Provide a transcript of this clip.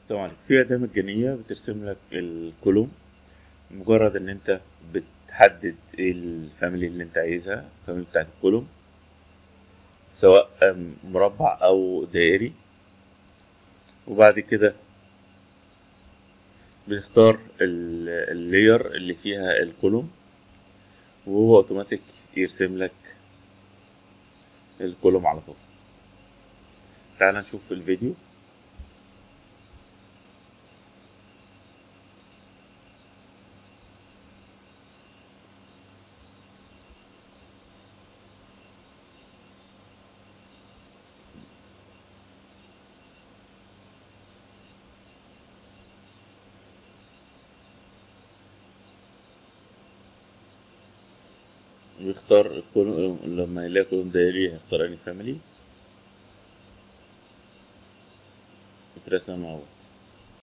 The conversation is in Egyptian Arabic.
السلام عليكم في أداة مجانية بترسم لك الكولوم مجرد إن أنت بتحدد إيه الفاميلي اللي أنت عايزها الفاميلي بتاعت الكولوم سواء مربع أو دائري وبعد كده بتختار اللاير اللي فيها الكولوم وهو اوتوماتيك يرسم لك الكولوم على طول تعال نشوف الفيديو ويختار الكولوم لما يلاقي كولوم دائري هيختار اني فاميلي يترسم اهو